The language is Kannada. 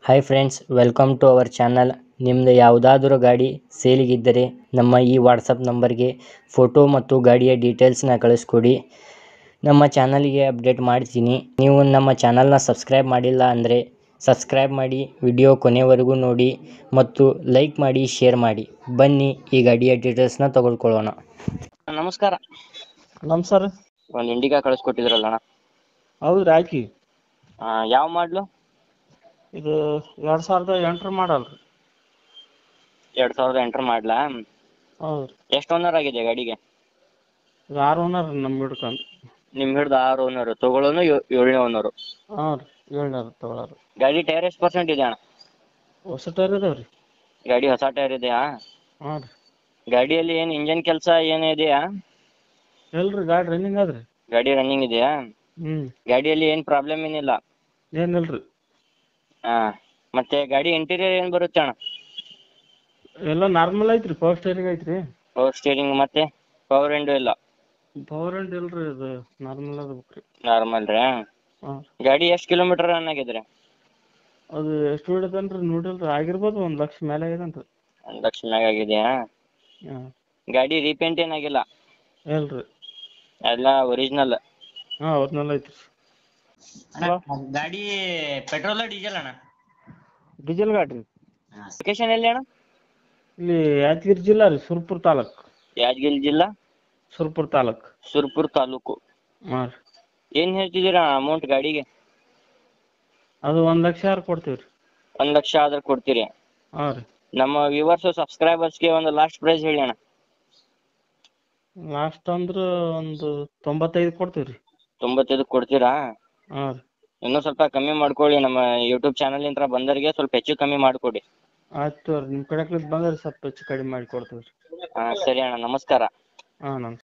hi friends welcome to our channel ನಿಮ್ಮದು ಯಾವುದಾದ್ರೂ ಗಾಡಿ ಸೇಲಿಗಿದ್ದರೆ ನಮ್ಮ ಈ ವಾಟ್ಸಪ್ ನಂಬರ್ಗೆ ಫೋಟೋ ಮತ್ತು ಗಾಡಿಯ ಡೀಟೇಲ್ಸ್ನ ಕಳಿಸ್ಕೊಡಿ ನಮ್ಮ ಚಾನಲ್ಗೆ ಅಪ್ಡೇಟ್ ಮಾಡ್ತೀನಿ ನೀವು ನಮ್ಮ ಚಾನಲ್ನ ಸಬ್ಸ್ಕ್ರೈಬ್ ಮಾಡಿಲ್ಲ ಅಂದರೆ ಸಬ್ಸ್ಕ್ರೈಬ್ ಮಾಡಿ ವಿಡಿಯೋ ಕೊನೆವರೆಗೂ ನೋಡಿ ಮತ್ತು ಲೈಕ್ ಮಾಡಿ ಶೇರ್ ಮಾಡಿ ಬನ್ನಿ ಈ ಗಾಡಿಯ ಡೀಟೇಲ್ಸ್ನ ತಗೊಳ್ಕೊಳ್ಳೋಣ ನಮಸ್ಕಾರ ನಮಸ್ಕಾರ ಒಂದು ಇಂಡಿಕಾ ಕಳಿಸ್ಕೊಟ್ಟಿದ್ರಲ್ಲ ಅಣ್ಣ ಹೌದ್ರಿ ಹಾಕಿ ಯಾವ ಮಾಡಲು ಇದು ಎರಡು ಸಾವಿರದ ಎಂಟರ ಮಾಡಲ್ ರೀ ಎರಡು ಸಾವಿರದ ಎಂಟರ್ ಮಾಡಲಾ ಹೌದು ರೀ ಎಷ್ಟು ಓನರ್ ಆಗಿದೆ ಗಾಡಿಗೆ ಇದು ಆರು ಓನರ್ ರೀ ನಮ್ಮ ಹಿಡ್ಕೊಂಡು ನಿಮ್ಮ ಹಿಡ್ದು ಆರು ಓನರು ತೊಗೊಳ್ಳೋನು ಏಳನೇ ಓನರು ಹಾಂ ರೀ ಏಳ್ನೂರು ತೊಗೊಳಾರು ಗಾಡಿ ಟೈರ್ ಎಷ್ಟು ಪರ್ಸೆಂಟ್ ಇದೆ ಅಣ್ಣ ಹೊಸ ಟೈರ್ ಇದಾವೆ ರೀ ಗಾಡಿ ಹೊಸ ಟೈರ್ ಇದೆಯಾ ಹಾಂ ರೀ ಗಾಡಿಯಲ್ಲಿ ಏನು ಇಂಜನ್ ಕೆಲಸ ಏನು ಇದೆಯಾ ಎಲ್ರಿ ಗಾಡಿ ರನ್ನಿಂಗ್ ಅದ ರೀ ಗಾಡಿ ರನ್ನಿಂಗ್ ಇದೆಯಾ ಹ್ಞೂ ಗಾಡಿಯಲ್ಲಿ ಏನು ಪ್ರಾಬ್ಲಮ್ ಏನಿಲ್ಲ ಏನಿಲ್ಲ ರೀ ಹಾಂ ಮತ್ತೆ ಗಾಡಿ ಇಂಟೀರಿಯರ್ ಏನು ಬರುತ್ತೆ ಅಣ್ಣ ಎಲ್ಲ ನಾರ್ಮಲ್ ಐತ್ರಿ ಪವರ್ ಸ್ಟೇರಿಂಗ್ ಐತ್ರಿ ಪವರ್ ಸ್ಟೀರಿಂಗ್ ಮತ್ತೆ ಪವರ್ ವಿಂಡೋ ಇಲ್ಲ ಪವರ್ ಎಂಡ್ ಇಲ್ಲ ರೀ ಇದು ನಾರ್ಮಲ್ ಅದ ರೀ ನಾರ್ಮಲ್ ರೀ ಹಾಂ ಗಾಡಿ ಎಷ್ಟು ಕಿಲೋಮೀಟರ್ ರನ್ ಆಗಿದೆ ರೀ ಅದು ಎಷ್ಟು ಹೊಡಿತೇನೆ ರೀ ನೋಡಿಲ್ಲ ರೀ ಆಗಿರ್ಬೋದು ಒಂದು ಲಕ್ಷ ಮೇಲೆ ಆಗ್ಯದಂತ ರೀ ಒಂದು ಲಕ್ಷ ಮ್ಯಾಗ ಆಗಿದೆಯಾ ಹಾಂ ಗಾಡಿ ರೀಪೇಂಟ್ ಏನಾಗಿಲ್ಲ ಇಲ್ಲ ರೀ ಎಲ್ಲ ಒರಿಜಿನಲ್ ಹಾಂ ಒರಿಜಿನಲ್ ಐತ್ರಿ ಗಾಡಿ ಪೆಟ್ರೋಲ ಡೀಸೆಲ್ ಅಣ್ಣ ಡೀಸೆಲ್ ಗಾಡಿ ರೀ ಲೊಕೇಶನ್ ಎಲ್ಲಿ ಅಣ್ಣ ಇಲ್ಲಿ ಯಾದಗಿರಿ ಜಿಲ್ಲಾ ರೀ ಸುರ್ಪುರ ತಾಲೂಕು ಯಾದಗಿರಿ ಜಿಲ್ಲಾ ಸುರ್ಪುರ ತಾಲೂಕು ಸುರ್ಪುರ್ ತಾಲೂಕು ಹಾಂ ರೀ ಏನು ಹೇಳ್ತಿದ್ದೀರಾ ಅಮೌಂಟ್ ಗಾಡಿಗೆ ಅದು ಒಂದು ಲಕ್ಷ ಆರು ಕೊಡ್ತೀವಿ ರೀ ಒಂದು ಲಕ್ಷ ಆದ್ರೆ ಕೊಡ್ತೀರಿ ಹಾಂ ರೀ ನಮ್ಮ ವ್ಯೂವರ್ಸು ಸಬ್ಸ್ಕ್ರೈಬರ್ಸ್ಗೆ ಒಂದು ಲಾಸ್ಟ್ ಪ್ರೈಸ್ ಹೇಳಿ ಅಣ್ಣ ಲಾಸ್ಟ್ ಅಂದ್ರೆ ಒಂದು ತೊಂಬತ್ತೈದು ಕೊಡ್ತೀವಿ ರೀ ತೊಂಬತ್ತೈದು ಕೊಡ್ತೀರಾ ಹಾಂ ರೀ ಇನ್ನೂ ಸ್ವಲ್ಪ ಕಮ್ಮಿ ಮಾಡ್ಕೊಳ್ಳಿ ನಮ್ಮ ಯೂಟ್ಯೂಬ್ ಚಾನಲಿಂದ ಬಂದವರಿಗೆ ಸ್ವಲ್ಪ ಹೆಚ್ಚು ಕಮ್ಮಿ ಮಾಡಿಕೊಡಿ ಆಯ್ತು ರೀ ನಿಮ್ಮ ಕಡೆಕ್ಲಿಂದ ಬಂದ್ರೆ ಸ್ವಲ್ಪ ಹೆಚ್ಚು ಕಡಿಮೆ ಮಾಡಿ ಕೊಡ್ತೀವಿ ರೀ ಹಾಂ ಸರಿ ಅಣ್ಣ ನಮಸ್ಕಾರ ಹಾಂ ನಮಸ್ತೆ